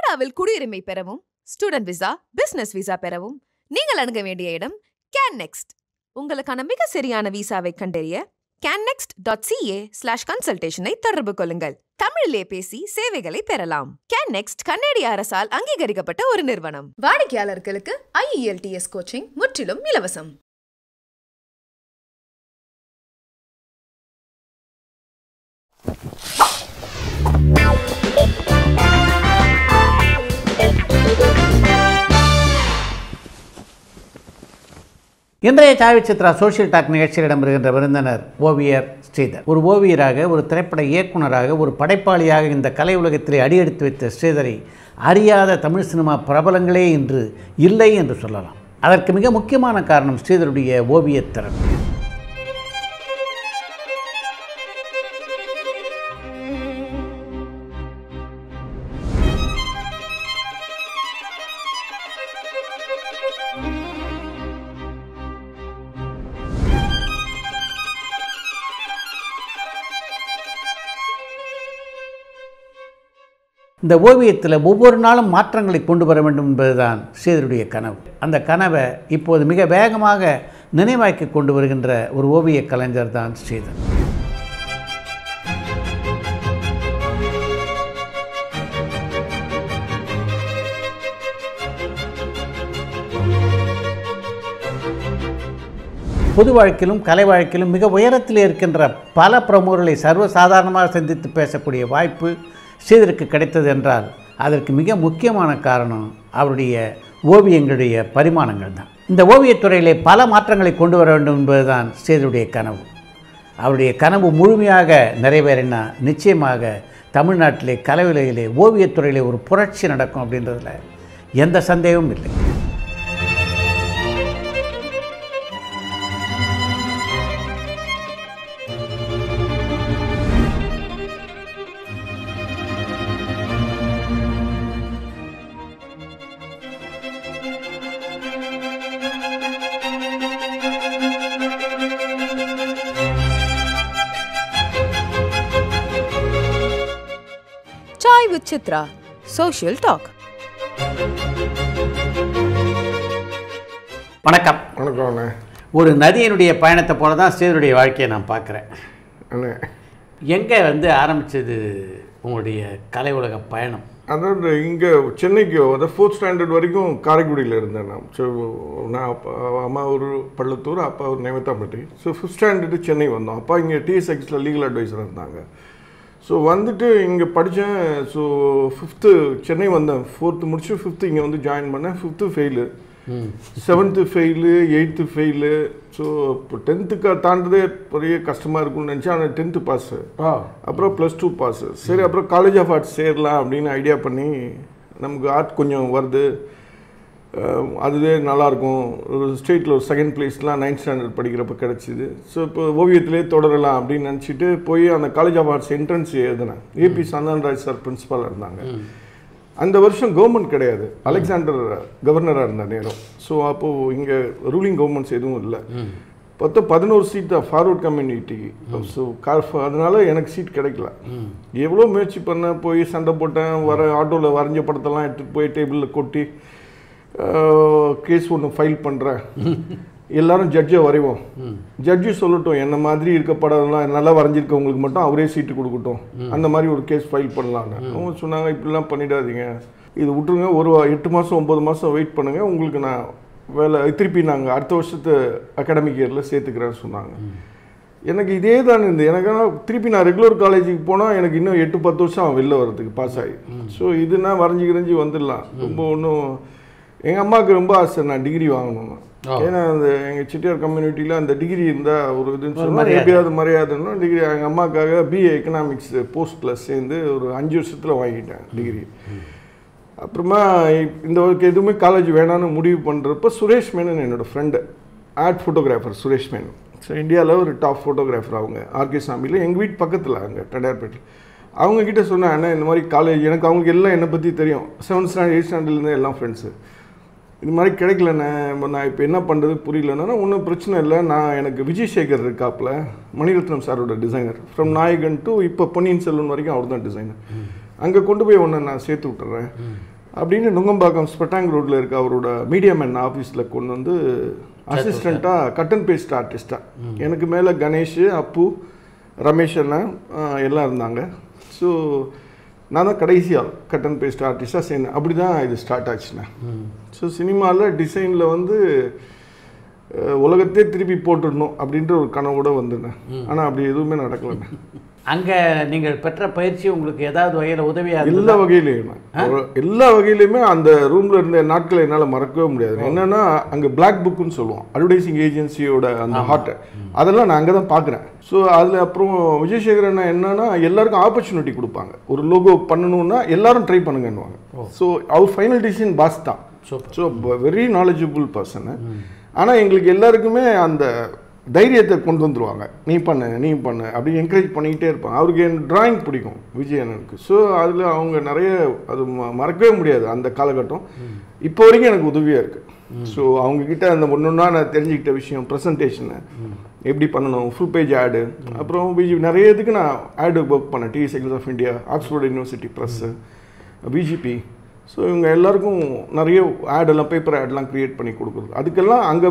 கனடாவில் குடியுரிமை பெறவும் ஸ்டூடெண்ட் விசா பிசினஸ் விசா பெறவும் நீங்கள் அணுக வேண்டிய இடம் கேன் நெக்ஸ்ட் உங்களுக்கான மிக சரியான விசாவை கண்டறிய கேன்னெக்ஸ்ட் டாட் சிஏ ஸ்லாஷ் கன்சல்டேஷனை தொடர்பு கொள்ளுங்கள் தமிழிலே பேசி சேவைகளை பெறலாம் கேன்னெக்ஸ்ட் கன்னடிய அரசால் அங்கீகரிக்கப்பட்ட ஒரு நிறுவனம் வாடிக்கையாளர்களுக்கு ஐஇஎல்டிஎஸ் கோச்சிங் முற்றிலும் இலவசம் இன்றைய சாவி சித்ரா சோஷியல் டாக் நிகழ்ச்சியில் இடம்பெறுகின்ற விருந்தினர் ஓவியர் ஸ்ரீதர் ஒரு ஓவியராக ஒரு திரைப்பட இயக்குனராக ஒரு படைப்பாளியாக இந்த கலை உலகத்திலே அடியெடுத்து வைத்த ஸ்ரீதரை அறியாத தமிழ் சினிமா பிரபலங்களே இன்று இல்லை என்று சொல்லலாம் அதற்கு மிக முக்கியமான காரணம் ஸ்ரீதருடைய ஓவியத் திறன் இந்த ஓவியத்தில் ஒவ்வொரு நாளும் மாற்றங்களை கொண்டு வர வேண்டும் என்பதுதான் ஸ்ரீதருடைய கனவு அந்த கனவை இப்போது மிக வேகமாக நினைவாக்கி கொண்டு வருகின்ற ஒரு ஓவிய கலைஞர் தான் ஸ்ரீதர் பொது வாழ்க்கையிலும் கலை வாழ்க்கையிலும் மிக உயரத்தில் இருக்கின்ற பல பிரமுகர்களை சர்வசாதாரணமாக சந்தித்து பேசக்கூடிய வாய்ப்பு ஸ்ரீதருக்கு கிடைத்தது என்றால் அதற்கு மிக முக்கியமான காரணம் அவருடைய ஓவியங்களுடைய பரிமாணங்கள் தான் இந்த ஓவியத்துறையிலே பல மாற்றங்களை கொண்டு வர வேண்டும் என்பதுதான் ஸ்ரீதருடைய கனவு அவருடைய கனவு முழுமையாக நிறைவேறினா நிச்சயமாக தமிழ்நாட்டிலே கலையுலகிலே ஓவியத்துறையிலே ஒரு புரட்சி நடக்கும் அப்படின்றதுல எந்த சந்தேகமும் இல்லை Sai with Chitra social talk வணக்கம் வணக்கம் அண்ணே ஒரு நதியினுடைய பயணத்தை போல தான் ஸ்ரீதருடைய வாழ்க்கையை நான் பார்க்குறேன் அண்ணே எங்கே வந்து ஆரம்பிச்சது உங்களுடைய கலை உலக பயணம் அதாவது இங்கே சென்னைக்கு அதாவது ஃபோர்த் ஸ்டாண்டர்ட் வரைக்கும் காரைக்குடியில் இருந்தேன் நான் ஸோ நான் அப்பா அம்மா ஒரு பள்ளத்தூர் அப்பா ஒரு Naivathampatti so fifth standard Chennai வந்தோம் அப்பா இங்கே டிஎஸ்எக்ஸில் லீகல் அட்வைசர் இருந்தாங்க ஸோ வந்துட்டு இங்கே படித்தேன் ஸோ ஃபிஃப்த்து சென்னை வந்தேன் ஃபோர்த்து முடிச்சு ஃபிஃப்த்து இங்கே வந்து ஜாயின் பண்ணேன் fifth fail seventh fail eighth fail so இப்போ டென்த்துக்கு தாண்டதே பெரிய கஷ்டமாக இருக்கும்னு நினச்சேன் ஆனால் டென்த்து பாஸு அப்புறம் ப்ளஸ் டூ பாஸு சரி அப்புறம் காலேஜ் ஆஃப் ஆர்ட்ஸ் சேரலாம் அப்படின்னு ஐடியா பண்ணி நமக்கு ஆர்ட் கொஞ்சம் வருது அஹ் அதுவே நல்லாயிருக்கும் ஒரு ஸ்டேட்டில் ஒரு செகண்ட் பிளேஸ்லாம் நைன்த் ஸ்டாண்டர்ட் படிக்கிறப்ப கிடச்சிது ஸோ இப்போ ஓவியத்திலே தொடரலாம் அப்படின்னு நினச்சிட்டு போய் அந்த காலேஜ் ஆஃப் ஆர்ட்ஸ் என்ட்ரன்ஸ் எழுதினேன் ஏபி சந்தன்ராஜ் சார் பிரின்ஸிபாலாக இருந்தாங்க அந்த வருஷம் கவர்மெண்ட் கிடையாது அலெக்சாண்டர் கவர்னராக இருந்த நேரம் ஸோ அப்போது இங்கே ரூலிங் கவர்மெண்ட்ஸ் எதுவும் இல்லை பத்து பதினோரு சீட் தான் ஃபார்வர்ட் கம்யூனிட்டிக்கு ஸோ அதனால எனக்கு சீட் கிடைக்கல எவ்வளோ முயற்சி பண்ணேன் போய் சண்டை போட்டேன் வர ஆட்டோவில் வரைஞ்ச படத்தெல்லாம் எடுத்துகிட்டு போய் டேபிளில் கொட்டி கேஸ் ஒன்று ஃபைல் பண்ணுறேன் எல்லாரும் ஜட்ஜை வரைவோம் ஜட்ஜு சொல்லட்டும் என்ன மாதிரி இருக்க படம்லாம் நல்லா வரைஞ்சிருக்கவங்களுக்கு மட்டும் அவரே சீட்டு கொடுக்கட்டும் அந்த மாதிரி ஒரு கேஸ் ஃபைல் பண்ணலான்னு அவங்க சொன்னாங்க இப்படிலாம் பண்ணிடாதீங்க இது விட்டுருங்க ஒரு எட்டு மாதம் ஒம்பது மாதம் வெயிட் பண்ணுங்கள் உங்களுக்கு நான் வேலை திருப்பி நாங்கள் அடுத்த வருஷத்து அகாடமிக் இயரில் சேர்த்துக்கிறேன்னு சொன்னாங்க எனக்கு இதே தான் இருந்து எனக்கு ஆனால் திருப்பி நான் ரெகுலர் காலேஜுக்கு போனால் எனக்கு இன்னும் எட்டு பத்து வருஷம் ஆகும் வெளில வர்றதுக்கு பாஸ் ஆகி ஸோ இதுனா வரைஞ்சி கிரைஞ்சி வந்துடலாம் ரொம்ப ஒன்றும் எங்கள் அம்மாவுக்கு ரொம்ப ஆசை நான் டிகிரி வாங்கணும்னு ஏன்னா அந்த எங்கள் செட்டியார் கம்யூனிட்டியில் அந்த டிகிரி இருந்தால் ஒரு இதுன்னு சொன்னால் எப்படியாவது மரியாதைன்னா டிகிரி எங்கள் அம்மாவுக்காக பிஏ எக்கனாமிக்ஸ் போஸ்ட்டில் சேர்ந்து ஒரு அஞ்சு வருஷத்தில் வாங்கிட்டேன் டிகிரி அப்புறமா இப்- இந்த ஒர்க் எதுவுமே காலேஜ் வேணான்னு முடிவு பண்ணுறப்ப சுரேஷ் மேனன் என்னோட friend art photographer Suresh Menon so இந்தியாவில் ஒரு டாப் ஃபோட்டோகிராஃபர் அவங்க ஆர்கே சாமியில் எங்கள் வீட்டு பக்கத்தில் அங்கே தடையார்பேட்டில் அவங்க கிட்ட சொன்னேன் அண்ணா இந்த மாதிரி காலேஜ் எனக்கு அவங்களுக்கு எல்லாம் என்னை பற்றி தெரியும் செவன்த் ஸ்டாண்டர்ட் எயிட் ஸ்டாண்டர்ட்லேருந்து எல்லாம் ஃப்ரெண்ட்ஸு இது மாதிரி கிடைக்கலண்ணே இப்ப நான் இப்போ என்ன பண்ணுறது புரியலன்னா ஒன்றும் பிரச்சனை இல்லை நான் எனக்கு விஜய் சேகர் இருக்காப்புல மணிரத்னம் சாரோட டிசைனர் ஃப்ரம் நாயகன் டு இப்போ பொன்னியின் செல்வன் வரைக்கும் அவர் தான் டிசைனர் அங்கே கொண்டு போய் ஒன்று நான் சேர்த்து விட்டுறேன் அப்படின்னு நுங்கம்பாக்கம் ஸ்பெட்டாங் ரோட்டில் இருக்க அவரோட மீடியா மேன் ஆஃபீஸில் கொண்டு வந்து அசிஸ்டண்ட்டாக கட் அண்ட் பேஸ்ட் ஆர்டிஸ்ட்டாக எனக்கு மேலே கணேஷ் அப்பு ரமேஷ் அண்ணன் ஆஹ், எல்லாம் இருந்தாங்க ஸோ நான் தான் கடைசி ஆள் கட் அண்ட் பேஸ்ட் ஆர்டிஸ்டாக சேர்ந்தேன் அப்படி தான் இது ஸ்டார்ட் ஆச்சுண்ணே ஸோ சினிமாவில் டிசைனில் வந்து அஹ், உலகத்தையே திருப்பி போட்டுடணும் அப்படின்ற ஒரு கனவோட வந்துட்டேன் ஆனால் அப்படி எதுவுமே நடக்கலைண்ணே அங்கே நீங்கள் பெற்ற பயிற்சி உங்களுக்கு ஏதாவது வகையில் உதவியாக எல்லா வகையிலையும் எல்லா வகையிலையுமே அந்த ரூம்ல இருந்த நாட்களை என்னால் மறக்கவே முடியாது என்னன்னா அங்கே பிளாக் புக்குன்னு சொல்லுவோம் அட்வர்டைசிங் ஏஜென்சியோட அந்த ஹார்ட் அதெல்லாம் நான் அங்கே தான் பார்க்குறேன் ஸோ அதில் அப்புறம் விஜயசேகர் அண்ணா என்னன்னா எல்லாருக்கும் ஆப்பர்ச்சுனிட்டி கொடுப்பாங்க ஒரு லோகோ பண்ணணும்னா எல்லாரும் ட்ரை பண்ணுங்கன்னுவாங்க ஸோ அவர் ஃபைனல் டிசிஷன் பாஸ் தான் Super. So very knowledgeable person ஆனால் எங்களுக்கு எல்லாருக்குமே அந்த தைரியத்தை கொண்டு வந்துருவாங்க நீ பண்ணு நீ பண்ணு அப்படி என்கரேஜ் பண்ணிக்கிட்டே இருப்பாங்க அவருக்கு என் டிராயிங் பிடிக்கும் விஜய் அண்ணனுக்கு ஸோ அதில் அவங்க நிறைய அது ம- மறக்கவே முடியாது அந்த காலகட்டம் இப்போ வரைக்கும் எனக்கு உதவியாக இருக்குது ஸோ அவங்கக்கிட்ட அந்த ஒன்றுன்னா நான் தெரிஞ்சுக்கிட்ட விஷயம் ப்ரெசன்டேஷனு எப்படி பண்ணணும் ஃபுல் பேஜ் ஆடு அப்புறம் பிஜி நிறைய இதுக்கு நான் ஆடு ஒர்க் பண்ணேன் TV cycles of India Oxford University press BGP so இவங்க எல்லாருக்கும் நிறைய ஆடெல்லாம் பேப்பர் ஆடெல்லாம் க்ரியேட் பண்ணி கொடுக்குறது அதுக்கெல்லாம் அங்கே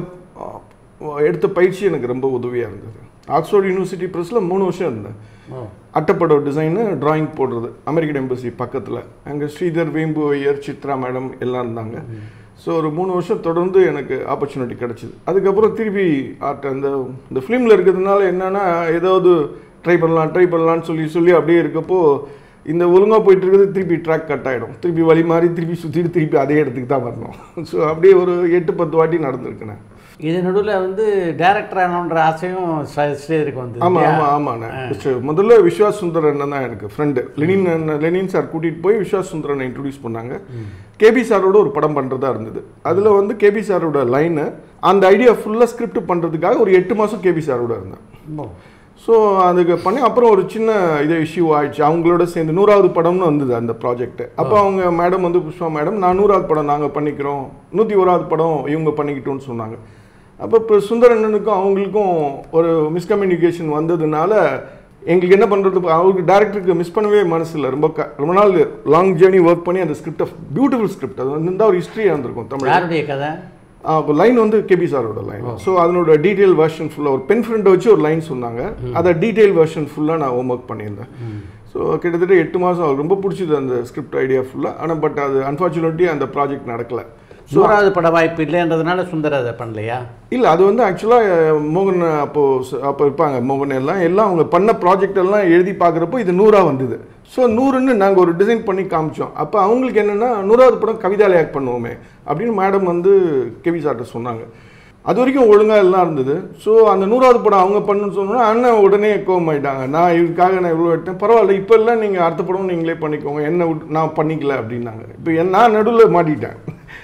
எடுத்த பயிற்சி எனக்கு ரொம்ப உதவியாக இருந்தது ஆக்ஸ்ஃபோர்ட் யூனிவர்சிட்டி ப்ரெஸ்ஸில் மூணு வருஷம் இருந்தேன் ஓ அட்டப்படம் டிசைனு டிராயிங் போடுறது அமெரிக்கன் எம்பசி பக்கத்தில் அங்கே ஸ்ரீதர் வேம்பு ஐயர் சித்ரா மேடம் எல்லாம் இருந்தாங்க ஸோ ஒரு மூணு வருஷம் தொடர்ந்து எனக்கு ஆப்பர்ச்சுனிட்டி கிடச்சிது அதுக்கப்புறம் திருப்பி ஆர்ட் அந்த இந்த ஃபிலிமில் இருக்கிறதுனால என்னென்னா ஏதாவது ட்ரை பண்ணலாம் ட்ரை பண்ணலாம்னு சொல்லி சொல்லி அப்படியே இருக்கப்போ இந்த ஒழுங்காக போயிட்டு இருக்கிறது திருப்பி ட்ராக் கட் ஆகிடும் திருப்பி வழி மாறி திருப்பி சுற்றிட்டு திருப்பி அதே இடத்துக்கு தான் வரணும் ஸோ அப்படியே ஒரு எட்டு பத்து வாட்டி நடந்திருக்குண்ணே இது நடுவில் வந்து டேரக்டர் ஆகணுன்ற ஆசையும் ஸ்ரீ- ஸ்ரீதருக்கு வந்து ஆமா ஆமா ஆமாண்ணே சரி, முதல்ல விஸ்வாஸ் சுந்தர் அண்ணன் தான் எனக்கு ஃப்ரெண்டு லெனின் அண்ணன் லெனின் சார் கூட்டிட்டு போய் விஸ்வாஸ் சுந்தரனை இன்ட்ரடியூஸ் பண்ணாங்க கேபி சாரோட ஒரு படம் பண்றதா இருந்தது அதுல வந்து கேபி சாரோட லைனு அந்த ஐடியா ஃபுல்லா ஸ்கிரிப்ட் பண்றதுக்காக ஒரு எட்டு மாசம் கேபி சாரோட இருந்தேன் ஓ ஸோ அதுக்கு பண்ணி அப்புறம் ஒரு சின்ன இது இஷ்யூ ஆயிடுச்சு அவங்களோட சேர்ந்து நூறாவது படம்னு வந்தது அந்த ப்ராஜெக்ட் அப்போ அவங்க மேடம் வந்து புஷ்பா மேடம் நான் நூறாவது படம் நாங்கள் பண்ணிக்கிறோம் நூற்றி ஓராவது படம் இவங்க பண்ணிக்கிட்டோம்னு சொன்னாங்க அப்போ இப்போ சுந்தரண்ணனுக்கும் அவங்களுக்கும் ஒரு மிஸ்கம்யூனிகேஷன் வந்ததுனால எங்களுக்கு என்ன பண்ணுறது அவருக்கு டேரக்டருக்கு மிஸ் பண்ணவே மனசு இல்லை ரொம்ப க- ரொம்ப நாள் லாங் ஜேர்னி ஒர்க் பண்ணி அந்த ஸ்கிரிப்ட் பியூட்டிஃபுல் ஸ்கிரிப்ட் அது வந்து ஒரு ஹிஸ்ட்ரியாக இருந்திருக்கும் தமிழ் யாருடைய கதை அப்போ லைன் வந்து கேபி சாரோட லைன் ஸோ அதனோட டீட்டெயில் வெர்ஷன் ஃபுல்லாக ஒரு பென் ஃப்ரெண்டை வச்சு ஒரு லைன் சொன்னாங்க அதை டீட்டெயில் வெர்ஷன் ஃபுல்லாக நான் ஹோம் ஒர்க் பண்ணியிருந்தேன் ஸோ கிட்டத்தட்ட எட்டு மாதம் அவருக்கு ரொம்ப பிடிச்சது அந்த ஸ்கிரிப்ட் ஐடியா ஃபுல்லாக ஆனால் பட் அது அன்ஃபார்ச்சுனேட்லி அந்த ப்ராஜெக்ட் நடக்கலை நூறாவது பட வாய்ப்பு இல்லைன்றதுனால சுந்தர் அதை பண்ணலையா இல்லை அது வந்து ஆக்சுவலாக மோகன் அப்போது அப்போ இருப்பாங்க மோகன் எல்லாம் எல்லாம் அவங்க பண்ண ப்ராஜெக்ட் எல்லாம் எழுதி பார்க்குறப்போ இது நூறாக வந்தது ஸோ நூறுன்னு நாங்கள் ஒரு டிசைன் பண்ணி காமிச்சோம் அப்போ அவங்களுக்கு என்னென்னா நூறாவது படம் கவிதால ஆக்ட் பண்ணுவோமே அப்படின்னு மேடம் வந்து கெவி சார்ட்ட சொன்னாங்க அது வரைக்கும் ஒழுங்காக எல்லாம் இருந்தது ஸோ அந்த நூறாவது படம் அவங்க பண்ணுன்னு சொன்னோன்னா அண்ணன் உடனே கோவமாயிட்டாங்க நான் இதுக்காக நான் இவ்வளோ எடுத்தேன் பரவாயில்ல இப்போ எல்லாம் நீங்கள் அடுத்த படம் நீங்களே பண்ணிக்கோங்க என்ன விட்டு நான் பண்ணிக்கல அப்படின்னாங்க இப்போ என் நான் நடுவில் மாட்டிட்டேன்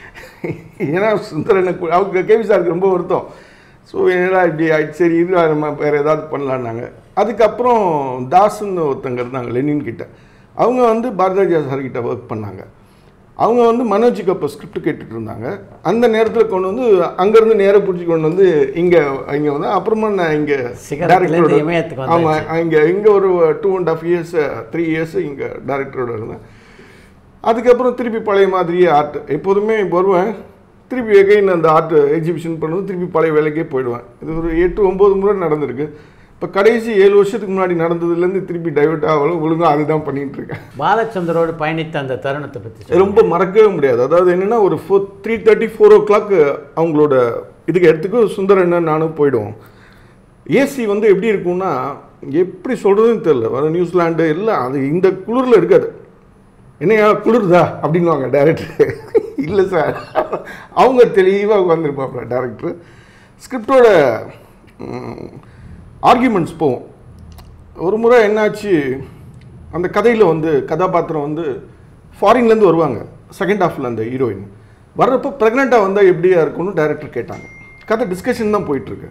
ஏன்னா சுந்தரனுக்கு அவங்க கேவி சாருக்கு ரொம்ப வருத்தம் ஸோ என்னடா இப்படி ஆயிடுச்சு சரி இது நம்ம வேறு ஏதாவது பண்ணலான்னாங்க அதுக்கப்புறம் தாஸ்ன்னு ஒருத்தங்க இருந்தாங்க லெனின் கிட்ட அவங்க வந்து பாரதிராஜா சார் கிட்ட ஒர்க் பண்ணாங்க அவங்க வந்து மனோஜுக்கு அப்போ ஸ்கிரிப்ட் கேட்டுட்டு இருந்தாங்க அந்த நேரத்தில் கொண்டு வந்து அங்கேருந்து நேராக பிடிச்சி கொண்டு வந்து இங்கே இங்கே வந்து அப்புறமா நான் இங்கே சிகரத்துலேருந்து இமயத்துக்கு வந்தாச்சு. ஆமாம் இங்கே இங்கே ஒரு two and half years three years இங்கே டேரக்டரோட இருந்தேன் அதுக்கப்புறம் திருப்பி பழைய மாதிரியே ஆர்ட் எப்போதுமே வருவேன் திருப்பி எகைன் அந்த ஆர்ட் எக்ஸிபிஷன் பண்ணுவது திருப்பி பழைய வேலைக்கே போயிடுவேன் இது ஒரு எட்டு ஒம்பது முறை நடந்திருக்கு இப்போ கடைசி ஏழு வருஷத்துக்கு முன்னாடி நடந்ததுலேருந்து திருப்பி டைவர்ட் ஆகலும் ஒழுங்காக அதுதான் பண்ணிட்டு இருக்கேன் பாலச்சந்தரோடு பயணித்த அந்த தருணத்தை பற்றி சொல்லுங்க. ரொம்ப மறக்கவே முடியாது அதாவது என்னென்னா ஒரு four three thirty four o'clock அவங்களோட இதுக்கு இடத்துக்கு சுந்தரண்ணன் நானும் போயிடுவோம் ஏசி வந்து எப்படி இருக்கும்னா எப்படி சொல்கிறதுன்னு தெரியல வர நியூசிலாண்டு எல்லாம் அது இந்த குளிரில் இருக்காது என்னையா குளிருதா அப்படின்வாங்க டேரக்டர் இல்லை சார் அவங்க தெளிவாக உட்காந்துருப்பாப்புல டேரக்டர் ஸ்கிரிப்டோட ஆர்கியூமெண்ட்ஸ் போவோம் ஒரு முறை என்னாச்சு அந்த கதையில் வந்து கதாபாத்திரம் வந்து ஃபாரின்லேருந்து வருவாங்க செகண்ட் ஹாஃபில் அந்த ஹீரோயின் வர்றப்போ ப்ரெக்னெண்ட்டாக வந்தால் எப்படியா இருக்கும்னு டைரக்டர் கேட்டாங்க கதை டிஸ்கஷன் தான் போயிட்டுருக்கு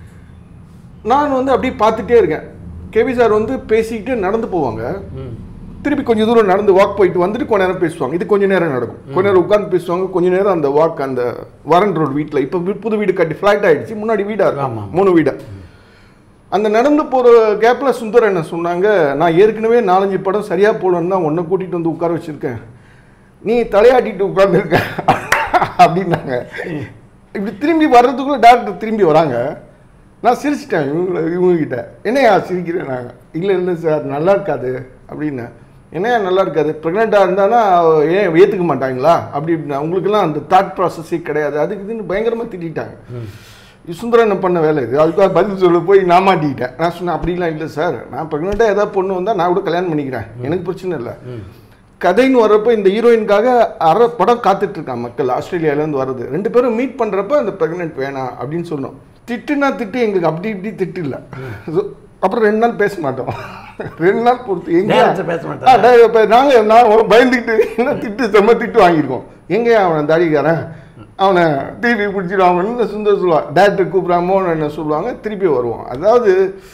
நான் வந்து அப்படியே பார்த்துட்டே இருக்கேன் கேவி சார் வந்து பேசிக்கிட்டு நடந்து போவாங்க ம் திருப்பி கொஞ்சம் தூரம் நடந்து வாக் போயிட்டு வந்துட்டு கொஞ்ச நேரம் பேசுவாங்க இது கொஞ்ச நேரம் நடக்கும் கொஞ்ச நேரம் உட்காந்து பேசுவாங்க கொஞ்ச நேரம் அந்த வாக் அந்த வரன் ரோடு வீட்டில் இப்போ புது வீடு கட்டி ஃப்ளாட் ஆயிடுச்சு முன்னாடி வீடா இருக்கும் ஆமா. மூணு வீடா அந்த நடந்து போகிற கேப்பில் சுந்தர் என்ன சொன்னாங்க நான் ஏற்கனவே நாலஞ்சு படம் சரியாக போகலன்னு தான் உன்னை கூட்டிகிட்டு வந்து உட்கார வச்சுருக்கேன் நீ தலையாட்டிட்டு உட்காந்துருக்க அப்படின்னாங்க இப்படி திரும்பி வர்றதுக்குள்ள டாக்டர் திரும்பி வராங்க நான் சிரிச்சிட்டேன் இவங்கள இவங்ககிட்ட என்னையா சிரிக்கிறேன் நாங்கள் இல்லை இல்லை சார் நல்லா இருக்காது அப்படின்னேன் என்னையா நல்லா இருக்காது ப்ரெக்னெண்ட்டாக இருந்தானா ஏன் ஏற்றுக்க மாட்டாங்களா அப்படி இப்படின்னா அவங்களுக்கெல்லாம் அந்த தாட் ப்ராசஸே கிடையாது அதுக்கு இதுன்னு பயங்கரமாக திட்டிட்டாங்க இது சுந்தரன் பண்ண வேலை இது அதுக்காக பதில் சொல்ல போய் நான் மாட்டிக்கிட்டேன் நான் சொன்னேன் அப்படிலாம் இல்லை சார் நான் ப்ரெக்னெண்ட்டாக ஏதாவது பொண்ணு வந்தால் நான் கூட கல்யாணம் பண்ணிக்கிறேன் எனக்கு பிரச்சனை இல்லை கதைன்னு வர்றப்ப இந்த ஹீரோயினுக்காக அரை படம் காத்துட்டு இருக்கான் மக்கள் ஆஸ்திரேலியாவிலேருந்து வர்றது ரெண்டு பேரும் மீட் பண்ணுறப்ப அந்த ப்ரெக்னென்ட் வேணாம் அப்படின்னு சொன்னோம் திட்டுனா திட்டு எங்களுக்கு அப்படி இப்படி திட்டு இல்லை So, அப்புறம் ரெண்டு நாள் பேச மாட்டோம் ரெண்டு நாள் பொறுத்து எங்க Director பேச மாட்டாரா? நாங்கள் நான் ஒரு பயந்துக்கிட்டு என்ன திட்டு செம்ம திட்டு வாங்கியிருக்கோம் எங்கேயா அவனை தாடிக்காரன் அவனை டிவி பிடிச்சிடுவாங்கன்னு சுந்தர் சொல்லுவான் டேரக்டர் கூப்பிடாமோ என்ன சொல்லுவாங்க திருப்பி வருவோம் அதாவது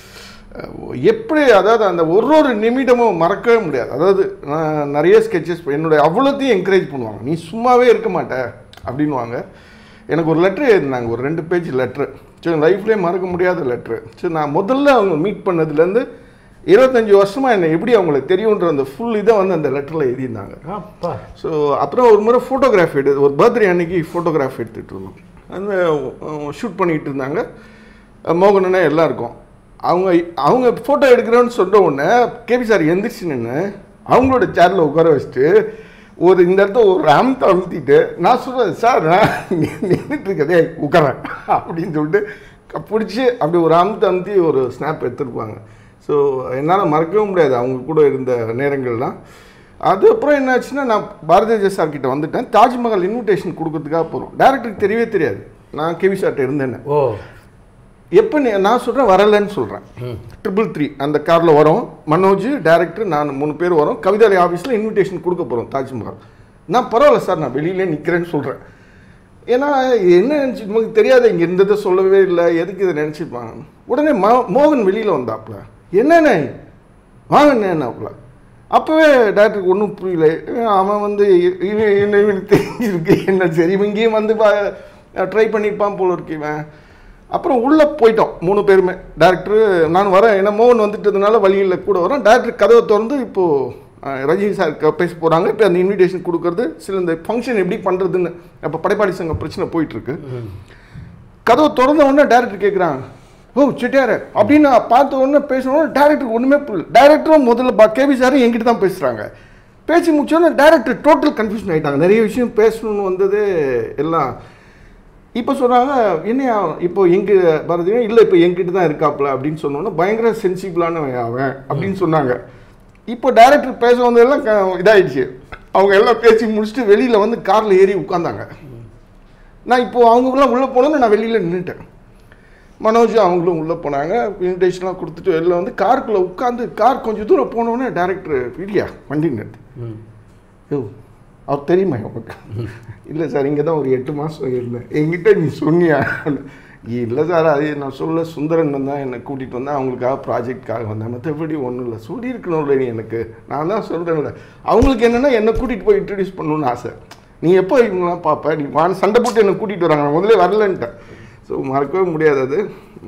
அஹ், எப்படி அதாவது அந்த ஒரு ஒரு நிமிடமும் மறக்கவே முடியாது அதாவது நான் நிறைய ஸ்கெச்சஸ் என்னுடைய அவ்வளோத்தையும் என்கரேஜ் பண்ணுவாங்க நீ சும்மாவே இருக்க மாட்ட அப்படின்வாங்க எனக்கு ஒரு லெட்ரு எழுதினாங்க ஒரு ரெண்டு பேஜ் லெட்ரு சரி லைஃப்லேயே மறக்க முடியாத லெட்ரு சரி நான் முதல்ல அவங்க மீட் பண்ணதுலேருந்து இருபத்தஞ்சி வருஷமாக என்னை எப்படி அவங்களுக்கு தெரியுன்ற அந்த ஃபுல் இதை வந்து அந்த லெட்டரில் எழுதியிருந்தாங்க அப்பா ஸோ அப்புறம் ஒரு முறை ஃபோட்டோகிராஃப் எடுத்து ஒரு பர்த்டே அன்னைக்கு ஃபோட்டோகிராஃப் எடுத்துகிட்டு இருந்தோம் அந்த ஷூட் பண்ணிகிட்டு இருந்தாங்க அஹ் மோகனனே எல்லாம் இருக்கும் அவங்க அவங்க ஃபோட்டோ எடுக்கிறோன்னு சொன்ன உடனே கேபி சார் எந்திரிச்சு நின்று அவங்களோட சேரில் உட்கார வச்சுட்டு ஒரு இந்த இடத்த ஒரு அமுத்த அமுத்திட்டு நான் சொல்கிறேன் சார் நான் நின்றுட்டு இருக்கதே உட்காரேன் அப்படின்னு சொல்லிட்டு க- பிடிச்சி அப்படி ஒரு அமுத்த அமுத்தி ஒரு ஸ்னாப் எடுத்துருப்பாங்க ஸோ என்னால் மறக்கவே முடியாது அவங்க கூட இருந்த நேரங்கள்லாம் அதுக்கப்புறம் என்னாச்சுன்னா நான் பாரதிய ஜெய சார் கிட்ட வந்துட்டேன் தாஜ்மஹால் இன்விடேஷன் கொடுக்கறதுக்காக போகிறோம் டேரக்டருக்கு தெரியவே தெரியாது நான் கேவி சார்ட்ட இருந்தேன்னு ஓ எப்போ நீ நான் சொல்கிறேன் வரலைன்னு சொல்கிறேன் ட்ரிபிள் த்ரீ அந்த காரில் வரோம் மனோஜ் டேரக்டர் நான் மூணு பேர் வரோம் கவிதாலய ஆஃபீஸில் இன்விடேஷன் கொடுக்க போகிறோம் தாஜ்மஹால் நான் பரவாயில்ல சார் நான் வெளியிலே நிற்கிறேன்னு சொல்கிறேன் ஏன்னா என்ன நினச்சி நமக்கு தெரியாத இங்கே இருந்ததை சொல்லவே இல்லை எதுக்கு இதை நினச்சிப்பாங்க உடனே மோ மோகன் வெளியில் வந்தாப்புல என்னண்ணே வாங்கண்ணேன்னாப்புல அப்போவே டாக்டருக்கு ஒன்றும் புரியல அவன் வந்து இ- இவன் என்ன இவனுக்கு தெரிஞ்சிருக்கு என்ன சரி இவன் இங்கேயும் வந்து ட்ரை பண்ணியிருப்பான் போல இருக்கு இவன் அப்புறம் உள்ளே போயிட்டோம் மூணு பேருமே டேரக்டர் நான் வரேன் ஏன்னா மோகன் வந்துட்டதுனால வழியில் கூட வரோம் டேரக்டர் கதவை திறந்து இப்போது ரஜினி சார் க- பேச போகிறாங்க இப்போ அந்த இன்விடேஷன் கொடுக்கறது சில இந்த ஃபங்க்ஷன் எப்படி பண்ணுறதுன்னு அப்போ படைப்பாளி சங்கம் பிரச்சனை போயிட்டுருக்கு கதவை திறந்த உடனே டேரக்டர் கேட்குறாங்க ஓ செட்டியார அப்படின்னு நான் பார்த்த உடனே பேசணும் டேரக்டருக்கு ஒன்றுமே புரியல டேரக்டரும் முதல்ல பா கேபி சாரும் என்கிட்ட தான் பேசுகிறாங்க பேசி முடிச்சோடனே டேரக்டர் டோட்டல் கன்ஃபியூஷன் ஆகிட்டாங்க நிறைய விஷயம் பேசணும்னு வந்தது எல்லாம் இப்போ சொல்கிறாங்க என்னையா இப்போ எங்கே பாரதியா இல்லை இப்போ என்கிட்ட தான் இருக்காப்புல அப்படின்னு சொன்னோன்னே பயங்கர சென்சிபிளானவன் அவன் அப்படின்னு சொன்னாங்க இப்போ டேரக்டர் பேச வந்ததெல்லாம் க- இதாயிடுச்சு அவங்க எல்லாம் பேசி முடிச்சுட்டு வெளியில் வந்து காரில் ஏறி உட்காந்தாங்க நான் இப்போ அவங்கெல்லாம் உள்ளே போனோன்னு நான் வெளியில் நின்றுட்டேன் மனோஜ் அவங்களும் உள்ளே போனாங்க இன்விடேஷன்லாம் கொடுத்துட்டு வெளில வந்து காருக்குள்ளே உட்காந்து கார் கொஞ்சம் தூரம் போனோடனே டேரக்டர் இல்லையா வண்டி நிறுத்து ம் யோ அவர் தெரியுமா உனக்கு இல்லை சார் இங்கே தான் ஒரு எட்டு மாதம் இருந்தேன் என்கிட்ட நீ சொன்னியா இல்லை சார் அது நான் சொல்ல சுந்தரன் தான் என்னை கூட்டிகிட்டு வந்தேன் அவங்களுக்காக ப்ராஜெக்ட்காக வந்தேன் மற்றபடி ஒன்றும் இல்லை சொல்லியிருக்கணும்ல நீ எனக்கு நான் தான் சொல்கிறேன்ல அவங்களுக்கு என்னென்னா என்னை கூட்டிகிட்டு போய் இன்ட்ரடியூஸ் பண்ணணும்னு ஆசை நீ எப்போ இவங்களாம் பார்ப்ப நீ வான சண்டை போட்டு என்னை கூட்டிகிட்டு வராங்க நான் முதல்ல வரலன்ட்டேன் ஸோ மறக்கவே முடியாது அது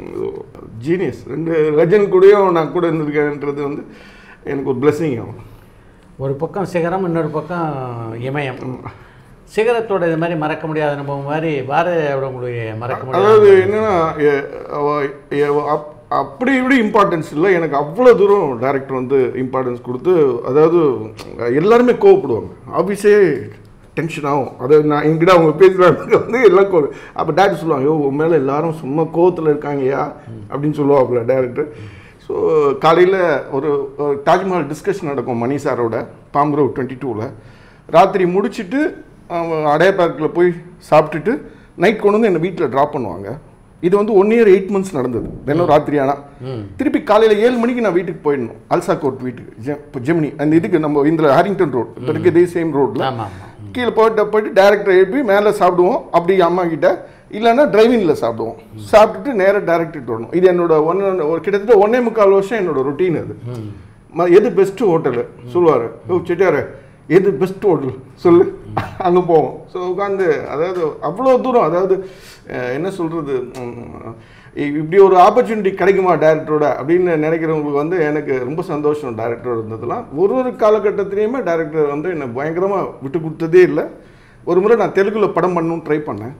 ஜீனியஸ் ரெண்டு லெஜண்ட் கூடயும் நான் கூட இருந்திருக்கேன்றது வந்து எனக்கு ஒரு பிளெஸிங் ஆகும் ஒரு பக்கம் சிகரம் இன்னொரு பக்கம் இமயம் சிகரத்தோட இது மாதிரி மறக்க முடியாத அனுபவம் மாதிரி பாரதியோட உங்களுடைய மறக்க முடியாத அதாவது என்னன்னா எ- அவ- எ- அப்- அப்படி இப்படி இம்பார்ட்டன்ஸ் இல்லை எனக்கு அவ்வளோ தூரம் டேரக்டர் வந்து இம்பார்ட்டன்ஸ் கொடுத்து அதாவது எல்லாருமே கோவப்படுவாங்க ஆஃபீஸே டென்ஷன் ஆகும் அதாவது நான் என்கிட்ட அவங்க பேசுகிறாங்க வந்து எல்லாம் கோ அப்போ டேரக்டர் சொல்லுவாங்க ஐயோ உன் மேலே எல்லாரும் சும்மா கோவத்தில் இருக்காங்கய்யா அப்படின்னு சொல்லுவாப்புல டேரக்டர் ஸோ காலையில் ஒரு ஒரு தாஜ்மஹால் டிஸ்கஷன் நடக்கும் மணி சாரோட பாம்பரோ டுவெண்ட்டி டூவில் ராத்திரி முடிச்சிட்டு அவன் அடைய பார்க்கில் போய் சாப்பிட்டுட்டு நைட் கொண்டு வந்து என்னை வீட்டில் ட்ராப் பண்ணுவாங்க இது வந்து ஒன் இயர் எயிட் மந்த்ஸ் நடந்தது தினம் ராத்திரி ஆனால் திருப்பி காலையில் ஏழு மணிக்கு நான் வீட்டுக்கு போயிடணும் அல்சா கோர்ட் வீட்டுக்கு ஜெ இப்போ ஜெமினி அந்த இதுக்கு நம்ம இந்த ஹாரிங்டன் ரோட் இப்போ இருக்க இதே சேம் ரோட்டில் ஆமாம் ஆமாம் கீழே போயிட்டு போயிட்டு டேரக்டர் எழுப்பி மேலே சாப்பிடுவோம் அப்படி அம்மா கிட்ட இல்லைன்னா டிரைவிங்கில் சாப்பிடுவோம் சாப்பிட்டுட்டு நேராக டேரக்டர் வரணும் இது என்னோட ஒன்று ஒரு கிட்டத்தட்ட ஒன்னே முக்கால் வருஷம் என்னோட ரொட்டீன் அது ம- எது பெஸ்ட் ஹோட்டலு சொல்லுவார் ஓ செட்டியார் எது பெஸ்ட் ஹோட்டல் சொல்லு அங்கே போவோம் ஸோ உட்காந்து அதாவது அவ்வளோ தூரம் அதாவது அஹ், என்ன சொல்கிறது இ- இப்படி ஒரு ஆப்பர்ச்சுனிட்டி கிடைக்குமா டேரக்டரோட அப்படின்னு நினைக்கிறவங்களுக்கு வந்து எனக்கு ரொம்ப சந்தோஷம் டேரக்டர் இருந்ததுலாம் ஒரு ஒரு காலகட்டத்திலையுமே டேரக்டர் வந்து என்னை பயங்கரமாக விட்டு கொடுத்ததே இல்லை ஒரு முறை நான் தெலுங்குல படம் பண்ணணும்னு ட்ரை பண்ணேன்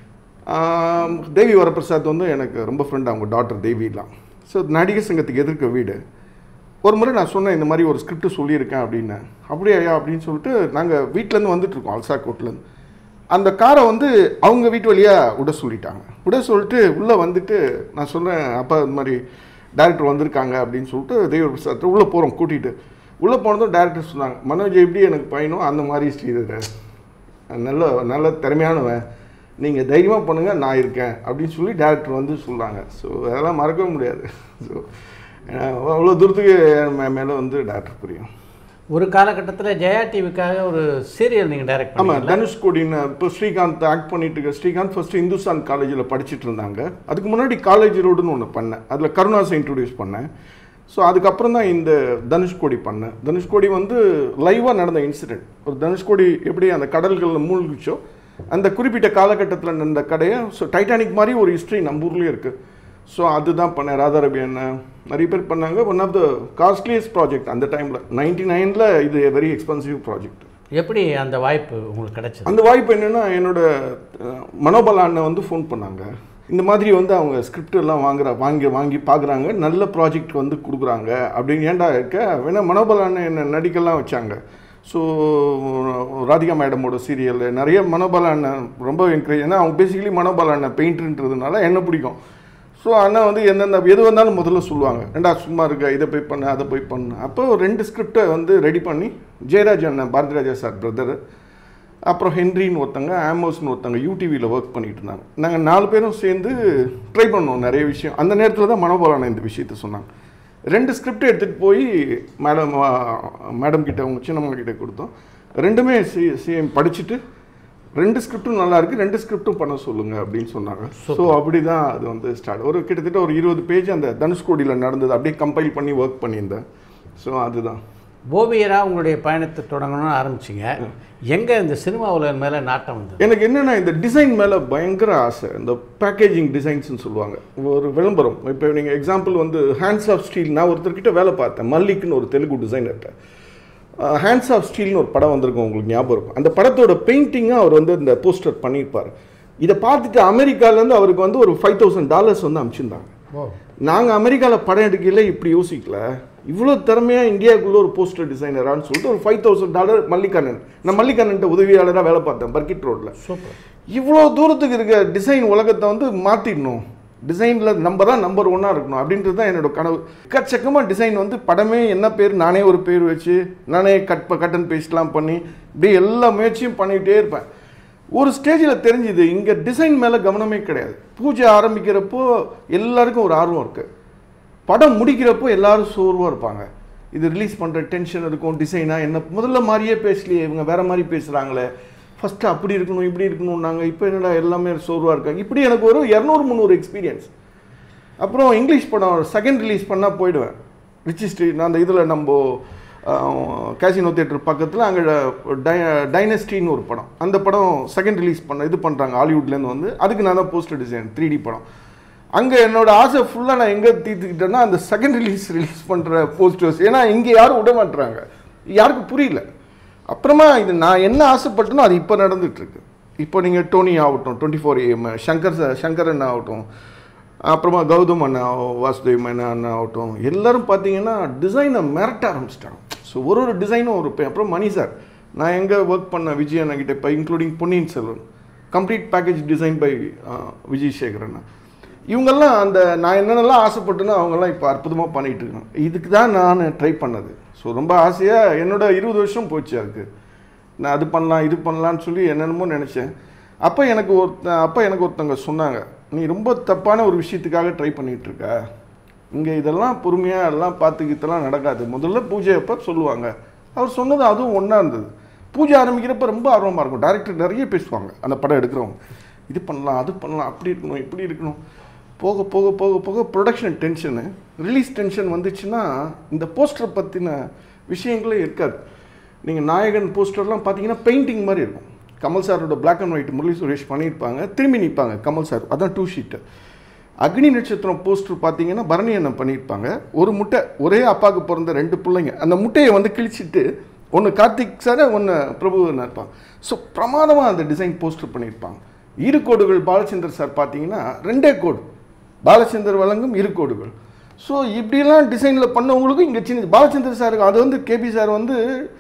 ஆம், தேவி வரப்பிரசாத் வந்து எனக்கு ரொம்ப ஃப்ரெண்ட் அவங்க டாக்டர் தேவிலாம் ஸோ நடிகர் சங்கத்துக்கு எதிர்க்க வீடு ஒரு முறை நான் சொன்னேன் இந்த மாதிரி ஒரு ஸ்கிரிப்ட் சொல்லியிருக்கேன் அப்படின்னு அப்படியா ஐயா அப்படின்னு சொல்லிட்டு நாங்கள் வீட்டிலேருந்து வந்துட்டுருக்கோம் அல்சாக்கோட்லேருந்து அந்த காரை வந்து அவங்க வீட்டு வழியாக விட சொல்லிட்டாங்க விட சொல்லிட்டு உள்ளே வந்துட்டு நான் சொன்னேன் அப்பா இந்த மாதிரி டேரக்டர் வந்திருக்காங்க அப்படின்னு சொல்லிட்டு தேவி பிரசாத் உள்ளே போகிறோம் கூட்டிகிட்டு உள்ளே போனதும் டேரக்டர் சொன்னாங்க மனோஜ் எப்படி எனக்கு பையனோ அந்த மாதிரி ஸ்ரீதர் நல்ல நல்ல திறமையானவன் நீங்கள் தைரியமாக பண்ணுங்கள் நான் இருக்கேன் அப்படின்னு சொல்லி டேரக்டர் வந்து சொல்கிறாங்க ஸோ அதெல்லாம் மறக்கவே முடியாது ஸோ அவ்வளோ தூரத்துக்கு மே மேலே வந்து டேரக்டர் புரியும் ஒரு காலகட்டத்தில் ஜெயா டிவிக்காக ஒரு சீரியல் நீங்கள் டைரக்ட் ஆமாம் பண்ணீங்க தனுஷ்கோடின்னு இப்போ ஸ்ரீகாந்த் ஆக்ட் பண்ணிட்டு இருக்க ஸ்ரீகாந்த் ஃபர்ஸ்ட் இந்துஸ்தான் காலேஜில் படிச்சுட்டு இருந்தாங்க அதுக்கு முன்னாடி காலேஜ் ரோடுன்னு ஒன்று பண்ணேன் அதில் கருணாஸை இன்ட்ரடியூஸ் பண்ணேன் ஸோ அதுக்கப்புறம் தான் இந்த தனுஷ்கோடி பண்ணேன் தனுஷ்கோடி வந்து லைவாக நடந்த இன்சிடென்ட் ஒரு தனுஷ்கோடி எப்படி அந்த கடல்களில் மூழ்கிச்சோ அந்த குறிப்பிட்ட காலகட்டத்தில் நடந்த கடையை ஸோ டைட்டானிக் மாதிரி ஒரு ஹிஸ்ட்ரி நம்ம ஊர்லேயே இருக்குது ஸோ அதுதான் பண்ணேன் ராதாரவி அண்ணன் நிறைய பேர் பண்ணாங்க one of the costliest project அந்த டைமில் நைன்டி நைனில் இது வெரி எக்ஸ்பென்சிவ் ப்ராஜெக்ட் எப்படி அந்த வாய்ப்பு உங்களுக்கு கிடைச்சது அந்த வாய்ப்பு என்னன்னா என்னோட அஹ், மனோபல அண்ணன் வந்து ஃபோன் பண்ணாங்க இந்த மாதிரி வந்து அவங்க ஸ்கிரிப்ட் எல்லாம் வாங்குற வாங்கி வாங்கி பார்க்குறாங்க நல்ல ப்ராஜெக்ட் வந்து கொடுக்குறாங்க அப்படின்னு ஏன்டா இருக்க வேணா மனோபல அண்ணன் என்ன நடிக்கலாம் வச்சாங்க ஸோ ராதிகா மேடமோட சீரியல் நிறைய மனோபல அண்ணன் ரொம்ப என்கரேஜ் ஏன்னா அவங்க பேசிக்கலி மனோபல அண்ணன் பெயிண்ட்ன்றதுனால என்ன பிடிக்கும் ஸோ அண்ணா வந்து எந்தெந்த எது வந்தாலும் முதல்ல சொல்லுவாங்க ஏண்டா சும்மா இருக்க இதை போய் பண்ணு அதை போய் பண்ணு அப்போ ரெண்டு ஸ்கிரிப்டை வந்து ரெடி பண்ணி ஜெயராஜ் அண்ணன் பாரதி ராஜா சார் பிரதர் அப்புறம் ஹென்ரின்னு ஒருத்தங்க ஆமோஸ்னு ஒருத்தங்க யூடிவியில் ஒர்க் பண்ணிட்டு இருந்தாங்க நாங்கள் நாலு பேரும் சேர்ந்து ட்ரை பண்ணோம் நிறைய விஷயம் அந்த நேரத்தில் தான் மனோபலான இந்த விஷயத்த சொன்னாங்க ரெண்டு ஸ்கிரிப்ட் எடுத்துகிட்டு போய் மேடம் மேடம் கிட்ட அவங்க சின்னம்மா கிட்ட கொடுத்தோம் ரெண்டுமே சி சிஎம் படிச்சுட்டு ரெண்டு ஸ்கிரிப்டும் நல்லா இருக்கு ரெண்டு ஸ்கிரிப்டும் பண்ண சொல்லுங்க அப்படின்னு சொன்னாங்க ஸோ அப்படி தான் அது வந்து ஸ்டார்ட் ஒரு கிட்டத்தட்ட ஒரு இருபது பேஜ் அந்த தனுஷ்கோடியில் நடந்தது அப்படியே கம்பைல் பண்ணி ஒர்க் பண்ணியிருந்தேன் ஸோ அதுதான் ஓவியரா உங்களுடைய பயணத்தை தொடங்கணும்னு ஆரம்பிச்சிங்க எங்கே இந்த சினிமா உலகம் மேலே நாட்டம் வந்தது எனக்கு என்னன்னா இந்த டிசைன் மேலே பயங்கர ஆசை இந்த பேக்கேஜிங் டிசைன்ஸ்னு சொல்லுவாங்க ஒரு விளம்பரம் இப்போ நீங்கள் எக்ஸாம்பிள் வந்து ஹேண்ட்ஸ் ஆஃப் ஸ்டீல் நான் ஒருத்தர்கிட்ட வேலை பார்த்தேன் மல்லிக்னு ஒரு தெலுங்கு டிசைனர்கிட்ட ஹேண்ட்ஸ் ஆஃப் ஸ்டீல்னு ஒரு படம் வந்திருக்கும் உங்களுக்கு ஞாபகம் இருக்கும் அந்த படத்தோட பெயிண்டிங்காக அவர் வந்து இந்த போஸ்டர் பண்ணியிருப்பார் இதை பார்த்துட்டு அமெரிக்காலேருந்து அவருக்கு வந்து ஒரு ஃபைவ் தௌசண்ட் டாலர்ஸ் வந்து அனுப்பிச்சிருந்தாங்க ஓ நாங்கள் அமெரிக்காவில் படம் எடுக்கல இப்படி யோசிக்கல இவ்வளோ திறமையாக இந்தியாவுக்குள்ள ஒரு போஸ்டர் டிசைனரான்னு சொல்லிட்டு ஒரு ஃபைவ் தௌசண்ட் டாலர் மல்லிகண்ணன் நான் மல்லிகண்ணன்ட்ட உதவியாளராக வேலை பார்த்தேன் பர்கிட் ரோட்டில் சூப்பர் இவ்வளோ தூரத்துக்கு இருக்க டிசைன் உலகத்தை வந்து மாற்றிடணும் டிசைனில் நம்ம தான் நம்பர் ஒன்னாக இருக்கணும் அப்படின்றது தான் என்னோட கனவு எக்கச்சக்கமாக டிசைன் வந்து படமே என்ன பேர் நானே ஒரு பேர் வச்சு நானே கட் கட் அண்ட் பேஸ்ட்லாம் பண்ணி இப்படி எல்லா முயற்சியும் பண்ணிகிட்டே இருப்பேன் ஒரு ஸ்டேஜில் தெரிஞ்சுது இங்கே டிசைன் மேலே கவனமே கிடையாது பூஜை ஆரம்பிக்கிறப்போ எல்லாருக்கும் ஒரு ஆர்வம் இருக்குது படம் முடிக்கிறப்போ எல்லாரும் சோர்வாக இருப்பாங்க இது ரிலீஸ் பண்ணுற டென்ஷன் இருக்கும் டிசைனாக என்ன முதல்ல மாதிரியே பேசலையே இவங்க வேற மாதிரி பேசுகிறாங்களே ஃபஸ்ட்டு அப்படி இருக்கணும் இப்படி இருக்கணும் நாங்கள் இப்போ என்னடா எல்லாமே சோர்வாக இருக்காங்க இப்படி எனக்கு ஒரு இரநூறு முந்நூறு எக்ஸ்பீரியன்ஸ் அப்புறம் இங்கிலீஷ் படம் செகண்ட் ரிலீஸ் பண்ணால் போயிடுவேன் ரிச்சி ஸ்ட்ரீட் அந்த இதில் நம்ம கேசினோ தேட்டர் பக்கத்தில் அங்கே டை டைனஸ்டின்னு ஒரு படம் அந்த படம் செகண்ட் ரிலீஸ் பண்ண இது பண்ணுறாங்க ஹாலிவுட்லேருந்து வந்து அதுக்கு நான் தான் போஸ்டர் டிசைன் த்ரீ டி படம் அங்கே என்னோட ஆசை ஃபுல்லாக நான் எங்கே தீர்த்துக்கிட்டேன்னா அந்த செகண்ட் ரிலீஸ் ரிலீஸ் பண்ணுற போஸ்டர்ஸ் ஏன்னா இங்கே யாரும் விட மாட்டுறாங்க யாருக்கும் புரியல அப்புறமா இது நான் என்ன ஆசைப்பட்டனோ அது இப்போ நடந்துகிட்ருக்கு இப்போ நீங்கள் டோனி ஆகட்டும் டுவெண்ட்டி ஃபோர் ஏஎம் சங்கர் ச- சங்கர் அண்ணா ஆகட்டும் அப்புறமா கௌதம் அண்ணா வாசுதேவ் அண்ணா அண்ணா ஆகட்டும் எல்லாரும் பார்த்தீங்கன்னா டிசைனை மிரட்ட ஆரம்பிச்சிட்டாங்க ஸோ ஒரு ஒரு டிசைனும் ஒரு பே- அப்புறம் மணி சார் நான் எங்கே ஒர்க் பண்ண விஜய் அண்ணா கிட்ட இப்போ including Ponniyin Selvan complete package design by Vijay Sekhar அண்ணா இவங்கெல்லாம் அந்த நான் என்னென்னலாம் ஆசைப்பட்டேனோ அவங்கெல்லாம் இப்போ அற்புதமாக பண்ணிகிட்டு இருக்காங்க இதுக்கு தான் நான் ட்ரை பண்ணது ஸோ ரொம்ப ஆசையாக என்னோட இருபது வருஷம் போச்சு அதுக்கு நான் அது பண்ணலாம் இது பண்ணலான்னு சொல்லி என்னென்னமோ நினச்சேன் அப்போ எனக்கு ஒருத்த அப்போ எனக்கு ஒருத்தவங்க சொன்னாங்க நீ ரொம்ப தப்பான ஒரு விஷயத்துக்காக ட்ரை பண்ணிகிட்டு இருக்க இங்கே இதெல்லாம் பொறுமையாக எல்லாம் பார்த்துக்கிட்டலாம் நடக்காது முதல்ல பூஜை அப்போ சொல்லுவாங்க அவர் சொன்னது அதுவும் ஒன்றா இருந்தது பூஜை ஆரம்பிக்கிறப்ப ரொம்ப ஆர்வமாக இருக்கும் டேரக்டர் நிறைய பேசுவாங்க அந்த படம் எடுக்கிறவங்க இது பண்ணலாம் அது பண்ணலாம் அப்படி இருக்கணும் இப்படி இருக்கணும் போக போக போக போக ப்ரொடக்ஷன் டென்ஷனு ரிலீஸ் டென்ஷன் வந்துச்சுன்னா இந்த போஸ்டரை பற்றின விஷயங்களே இருக்காது நீங்கள் நாயகன் போஸ்டர்லாம் பார்த்தீங்கன்னா பெயிண்டிங் மாதிரி இருக்கும் கமல் சாரோட Black and white Murali Suresh பண்ணியிருப்பாங்க திரும்பி நிற்பாங்க கமல் சார் அதான் two sheet Agni Natchathiram poster பார்த்தீங்கன்னா பரணி அண்ணன் பண்ணியிருப்பாங்க ஒரு முட்டை ஒரே அப்பாவுக்கு பிறந்த ரெண்டு பிள்ளைங்க அந்த முட்டையை வந்து கிழிச்சிட்டு ஒன்று கார்த்திக் சார் ஒன்று பிரபுவன் இருப்பாங்க ஸோ பிரமாதமாக அந்த டிசைன் போஸ்டர் பண்ணியிருப்பாங்க இரு கோடுகள் பாலச்சந்தர் சார் பார்த்தீங்கன்னா ரெண்டே கோடு பாலச்சந்தர் வழங்கும் இரு கோடுகள் ஸோ இப்படிலாம் டிசைனில் பண்ணவங்களுக்கும் இங்கே சின்ன பாலச்சந்தர் சாருக்கு அது வந்து கேபி சார் வந்து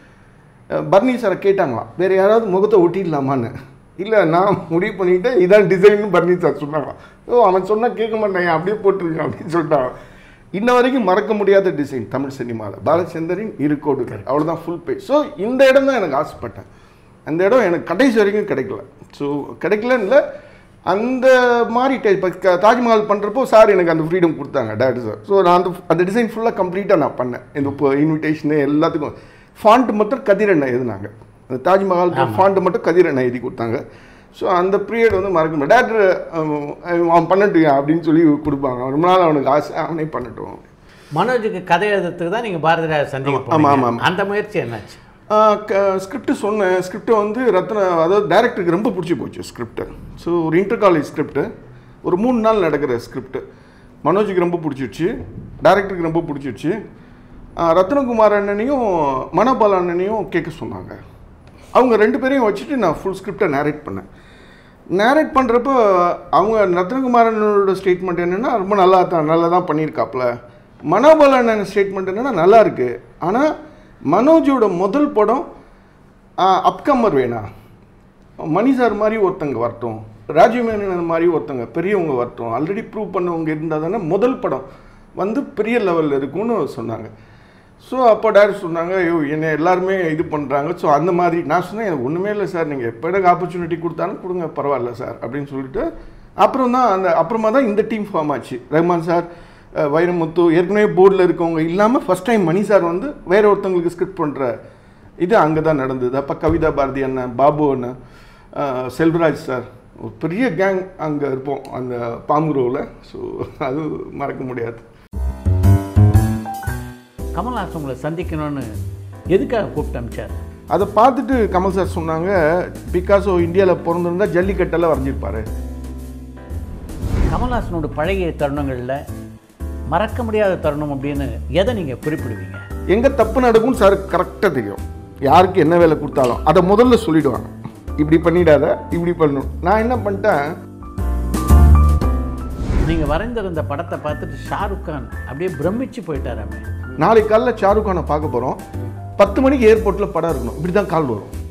அஹ், பர்னி சாரை கேட்டாங்களாம் வேறு யாராவது முகத்தை ஒட்டிடலாமான்னு இல்லை நான் முடிவு பண்ணிட்டேன் இதான் டிசைன் பர்னி சார் சொன்னாங்களாம் ஓ அவன் சொன்னால் கேட்க மாட்டேன் அப்படியே போட்டுருங்க அப்படின்னு சொல்லிட்டாங்க இன்ன வரைக்கும் மறக்க முடியாத டிசைன் தமிழ் சினிமாவில் பாலச்சந்தரின் இரு கோடுகள் அவ்வளோதான் ஃபுல் பேஜ் ஸோ இந்த இடம் தான் எனக்கு ஆசைப்பட்டேன் அந்த இடம் எனக்கு கடைசி வரைக்கும் கிடைக்கல ஸோ கிடைக்கலன்னு இல்லை அந்த மாதிரி டைப் இப்போ தாஜ்மஹால் பண்ணுறப்போ சார் எனக்கு அந்த ஃப்ரீடம் கொடுத்தாங்க டேரக்டர் சார் ஸோ நான் அந்த அந்த டிசைன் ஃபுல்லாக கம்ப்ளீட்டாக நான் பண்ணேன் இந்த இப்போ இன்விடேஷனு எல்லாத்துக்கும் ஃபாண்ட் மட்டும் கதிரண்ணா எழுதினாங்க அந்த தாஜ்மஹால் ஃபாண்ட் மட்டும் கதிரண்ணா எழுதி கொடுத்தாங்க ஸோ அந்த பீரியட் வந்து மறக்க முடியாது டேரக்டர் அவன் பண்ணட்டும் அப்படின்னு சொல்லி கொடுப்பாங்க ரொம்ப நாள் அவனுக்கு ஆசை அவனே பண்ணட்டும் மனோஜுக்கு கதை எழுதுறதுக்கு தான் நீங்கள் பாரதிராஜ சந்திக்க ஆமா, ஆமா, போனீங்க. ஆமா. அந்த முயற்சி என்னாச்சு ஸ்கிரிப்ட் சொன்னேன் ஸ்கிரிப்டை வந்து ரத்ன அதாவது டேரக்டருக்கு ரொம்ப பிடிச்சி போச்சு ஸ்கிரிப்ட் ஸோ ஒரு இன்டர் காலேஜ் ஸ்கிரிப்ட் ஒரு மூணு நாள் நடக்கிற ஸ்கிரிப்ட் மனோஜுக்கு ரொம்ப பிடிச்சிருச்சு டேரக்டருக்கு ரொம்ப பிடிச்சிருச்சு ஆஹ் ரத்னகுமார் அண்ணனையும் மனோபால் அண்ணனையும் கேட்க சொன்னாங்க அவங்க ரெண்டு பேரையும் வச்சுட்டு நான் ஃபுல் ஸ்கிரிப்டை நேரேட் பண்ணேன் நேரேட் பண்ணுறப்போ அவங்க ரத்னகுமாரனோட ஸ்டேட்மெண்ட் என்னென்னா ரொம்ப நல்லா தான் நல்லா தான் பண்ணியிருக்காப்புல மனோபால் அண்ணன் ஸ்டேட்மெண்ட் என்னென்னா நல்லா இருக்கு ஆனால் மனோஜோட முதல் படம் அப்கம்மர் வேணாம் மணி சார் மாதிரி ஒருத்தங்க வரட்டும் ராஜீவ் மேனன் மாதிரி ஒருத்தங்க பெரியவங்க வரட்டும் ஆல்ரெடி ப்ரூவ் பண்ணவங்க இருந்தால் தானே முதல் படம் வந்து பெரிய லெவலில் இருக்கும்னு சொன்னாங்க ஸோ அப்போ டேரக்டர் சொன்னாங்க ஐயோ என்னை எல்லாருமே இது பண்ணுறாங்க ஸோ அந்த மாதிரி நான் சொன்னேன் எனக்கு ஒன்றுமே இல்லை சார் நீங்கள் எப்போ எனக்கு ஆப்பர்ச்சுனிட்டி கொடுத்தாலும் கொடுங்க பரவாயில்ல சார் அப்படின்னு சொல்லிட்டு அப்புறம் தான் அந்த அப்புறமா தான் இந்த டீம் ஃபார்ம் ஆச்சு ரஹ்மான் சார் அஹ், வைரமுத்து ஏற்கனவே போர்டில் இருக்கவங்க இல்லாமல் ஃபஸ்ட் டைம் மணி சார் வந்து வேற ஒருத்தவங்களுக்கு ஸ்கிரிப்ட் பண்ணுற இது அங்கே தான் நடந்தது அப்போ கவிதா பாரதி அண்ணன் பாபு அண்ணன் அஹ், செல்வராஜ் சார் ஒரு பெரிய கேங் அங்கே இருப்போம் அந்த பாம்புரோவில் ஸோ அது மறக்க முடியாது கமல்ஹாசன் உங்களை சந்திக்கணும்னு எதுக்காக கூப்பிட்டு அமிச்சார் அதை பார்த்துட்டு கமல் சார் சொன்னாங்க பிகாஸோ இந்தியாவில் பிறந்திருந்தா ஜல்லிக்கட்டெல்லாம் வரைஞ்சிருப்பாரு கமல்ஹாசனோட பழகிய தருணங்களில் மறக்க முடியாத தருணம் அப்படின்னு எதை நீங்கள் குறிப்பிடுவீங்க எங்கே தப்பு நடக்கும்னு சார் கரெக்டாக தெரியும் யாருக்கு என்ன வேலை கொடுத்தாலும் அதை முதல்ல சொல்லிடுவாங்க இப்படி பண்ணிடாத இப்படி பண்ணணும் நான் என்ன பண்ணிட்டேன் நீங்கள் வரைந்திருந்த படத்தை பார்த்துட்டு ஷாருக் கான் அப்படியே பிரமிச்சு போயிட்டாராமே நாளைக்கு காலைல ஷாருக் கானை பார்க்க போகிறோம் பத்து மணிக்கு ஏர்போர்ட்டில் படம் இருக்கணும் இப்படி தான் கால் வரும்